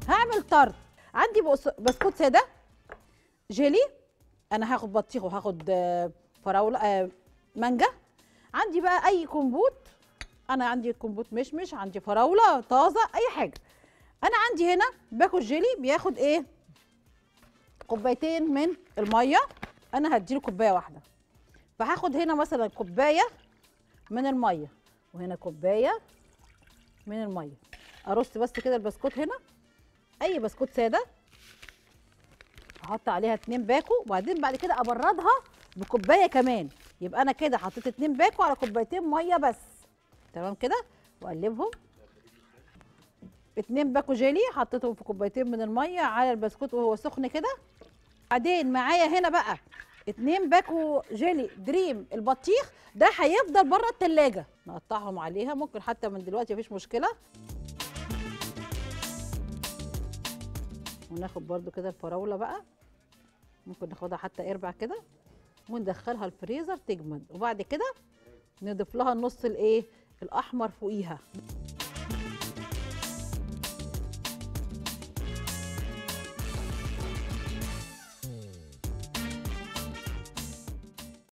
هعمل طرد عندي بقص- بسكوت ساده جيلي انا هاخد بطيخ وهاخد آه، فراوله آه، مانجا عندي بقى اي كمبوت انا عندي كمبوت مشمش عندي فراوله طازه اي حاجه انا عندي هنا باكل جيلي بياخد ايه كوبايتين من الميه انا هديله كوبايه واحده فهاخد هنا مثلا كوبايه من الميه وهنا كوبايه من الميه ارص بس كده البسكوت هنا اي بسكوت ساده احط عليها اتنين باكو وبعدين بعد كده ابردها بكوبايه كمان يبقى انا كده حطيت اتنين باكو على كوبايتين ميه بس تمام كده واقلبهم اتنين باكو جيلي حطيتهم في كوبايتين من الميه على البسكوت وهو سخن كده بعدين معايا هنا بقى اتنين باكو جيلي دريم البطيخ ده هيفضل بره التلاجة نقطعهم عليها ممكن حتى من دلوقتي مفيش مشكله وناخد برضو كده الفراوله بقى ممكن ناخدها حتى اربع كده وندخلها الفريزر تجمد وبعد كده نضيف لها النص الايه الاحمر فوقيها